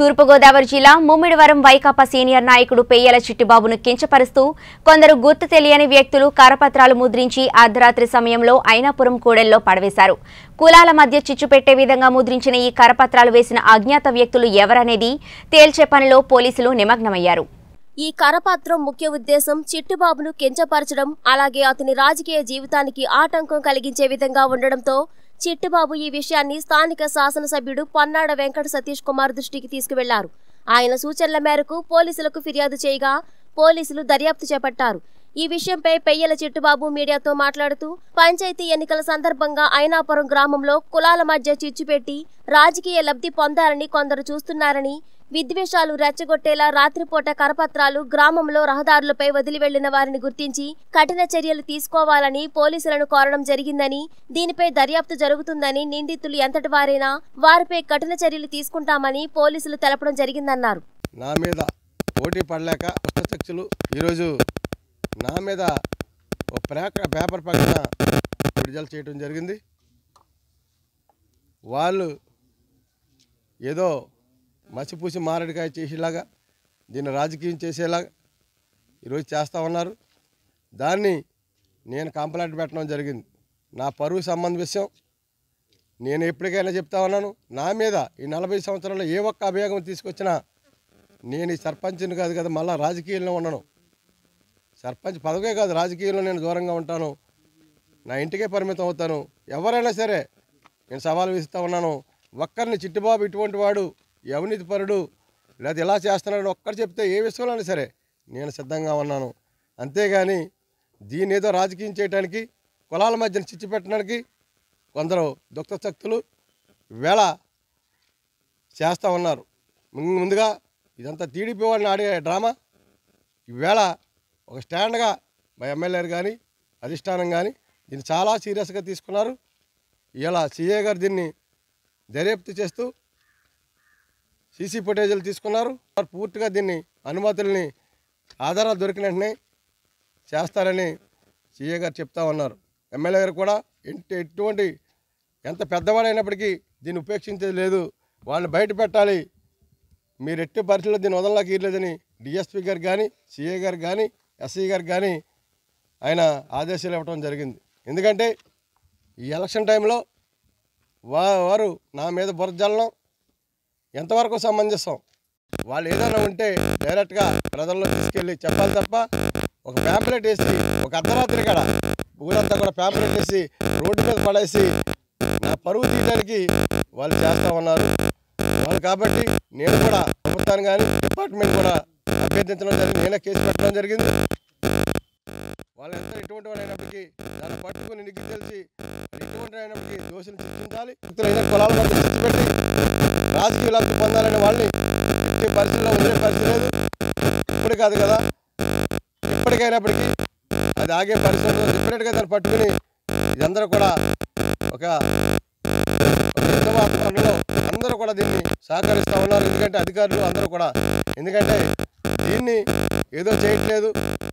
తూర్పుగోదావరి జిల్లా ముమ్మిడివరం వైకాపా సీనియర్ నాయకుడు పెయ్యల చిట్టిబాబును కించపరుస్తూ కొందరు గుర్తు తెలియని వ్యక్తులు కరపత్రాలు ముద్రించి అర్ధరాత్రి సమయంలో ఐనాపురం కూడెల్లో పడవేశారు కులాల మధ్య చిచ్చు పెట్టే విధంగా ముద్రించిన ఈ కరపత్రాలు వేసిన అజ్ఞాత వ్యక్తులు ఎవరనేది తేల్చే పనిలో పోలీసులు నిమగ్నమయ్యారు ఈ కరపత్రం ముఖ్య ఉద్దేశం చిట్టుబాబును కించపరచడం అలాగే అతని రాజకీయ జీవితానికి ఆటంకం కలిగించే విధంగా ఉండడంతో చిట్టుబాబు ఈ విషయాన్ని స్థానిక శాసనసభ్యుడు పన్నాడ వెంకట సతీష్ కుమార్ దృష్టికి తీసుకువెళ్లారు ఆయన సూచనల మేరకు పోలీసులకు ఫిర్యాదు చేయగా పోలీసులు దర్యాప్తు చేపట్టారు ఈ విషయంపై పెయ్యల చిట్టుబాబు మీడియాతో మాట్లాడుతూ పంచాయతీ ఎన్నికల సందర్భంగా ఐనాపురం గ్రామంలో కులాల మధ్య చిచ్చుపెట్టి రాజకీయ లబ్ధి పొందాలని కొందరు చూస్తున్నారని విద్వేషాలు రెచ్చగొట్టేలా రాత్రిపూట కరపత్రాలు గ్రామంలో రహదారులపై వదిలి వెళ్లిన వారిని గుర్తించి కఠిన చర్యలు తీసుకోవాలని పోలీసులను కోరడం జరిగిందని దీనిపై దర్యాప్తు జరుగుతుందని నిందితులు ఎంతటి వారైనా వారిపై కఠిన చర్యలు తీసుకుంటామని పోలీసులు తెలపడం జరిగిందన్నారు నా మీద పోటీ పడలేక పుస్తకక్షులు ఈరోజు నా మీద ఒక ప్రేక పేపర్ పక్కన విడుదల చేయడం జరిగింది వాళ్ళు ఏదో మసిపూసి మారడికాయ చేసేలాగా దీన్ని రాజకీయం చేసేలాగా ఈరోజు చేస్తూ ఉన్నారు దాన్ని నేను కంప్లైంట్ పెట్టడం జరిగింది నా పరువు సంబంధ విషయం నేను ఎప్పటికైనా చెప్తా ఉన్నాను నా మీద ఈ నలభై సంవత్సరాల్లో ఏ ఒక్క అభియోగం తీసుకొచ్చినా నేను ఈ సర్పంచ్ని కాదు కదా మళ్ళీ రాజకీయాల్లో ఉండను సర్పంచ్ పదవే కాదు రాజకీయంలో నేను దూరంగా ఉంటాను నా ఇంటికే పరిమితం అవుతాను ఎవరైనా సరే నేను సవాల్ విస్తూ ఉన్నాను ఒక్కరిని చిట్టుబాబు ఇటువంటి వాడు ఈ అవినీతి పరుడు లేదా ఇలా చేస్తున్నాడు ఒక్కరు చెప్తే ఏ విషయంలోనే సరే నేను సిద్ధంగా ఉన్నాను అంతేగాని దీని ఏదో రాజకీయం చేయడానికి కులాల మధ్యన చిచ్చు పెట్టడానికి కొందరు దుఃఖ శక్తులు వేళ చేస్తూ ఉన్నారు ముందు- ముందుగా ఇదంతా టీడీపీ వాళ్ళని ఆడే డ్రామా ఈవేళ ఒక స్టాండ్గా మా ఎమ్మెల్యేలు కానీ అధిష్టానం కానీ దీన్ని చాలా సీరియస్గా తీసుకున్నారు ఇలా సీఏ గారు దీన్ని దర్యాప్తు చేస్తూ సీసీ ఫుటేజీలు తీసుకున్నారు వారు పూర్తిగా దీన్ని అనుమతుల్ని ఆధారాలు దొరికిన వెంటనే చేస్తారని సీఏ గారు చెప్తా ఉన్నారు ఎమ్మెల్యే గారు కూడా ఎట్టి ఎటువంటి ఎంత పెద్దవాడైనప్పటికీ దీన్ని ఉపేక్షించేది లేదు వాళ్ళని బయట పెట్టాలి మీరు ఎట్టి పరిస్థితుల్లో దీన్ని వదలలోకి ఇరలేదని డిఎస్పీ గారు కానీ సిఏ గారు కానీ ఎస్సీ గారు కానీ ఆయన ఆదేశాలు ఇవ్వడం జరిగింది ఎందుకంటే ఈ ఎలక్షన్ టైంలో వా వారు నా మీద బురద జల్లడం ఎంతవరకు సమంజసం వాళ్ళు ఏదైనా ఉంటే డైరెక్ట్గా ప్రజల్లో తీసుకెళ్ళి చెప్పాలి తప్ప ఒక ప్యాంప్లెట్ వేసి ఒక అర్ధరాత్రి కాడ ఊరంతా కూడా ప్యాంప్లెట్ వేసి రోడ్డు మీద పడేసి నా పరువు తీయడానికి వాళ్ళు చేస్తూ ఉన్నారు వాళ్ళు కాబట్టి నేను కూడా ప్రభుత్వాన్ని కానీ డిపార్ట్మెంట్ కూడా అభ్యర్థించడం జరిగింది నేనే కేసు పెట్టడం జరిగింది వాళ్ళు ఎంత ఎటువంటి వాడు అయినప్పటికీ దాన్ని పట్టుకుని నీకు తెలిసి ఎటువంటి అయినప్పటికీ దోషులు శిక్షించాలి వ్యక్తులైన కులాల మధ్య శిక్ష పెట్టి రాజకీయ లబ్ధి పొందాలనే వాళ్ళని ఎట్టి పరిస్థితుల్లో వదిలే పరిస్థితి లేదు ఇప్పుడు కాదు కదా ఎప్పటికైనప్పటికీ అది ఆగే పరిస్థితుల్లో డిఫరెంట్గా దాన్ని పట్టుకుని ఇదందరూ కూడా ఒక ఒక యుద్ధ వాతావరణంలో అందరూ కూడా దీన్ని సహకరిస్తూ ఉన్నారు ఎందుకంటే అధికారులు అందరూ కూడా ఎందుకంటే దీన్ని ఏదో చేయట్లేదు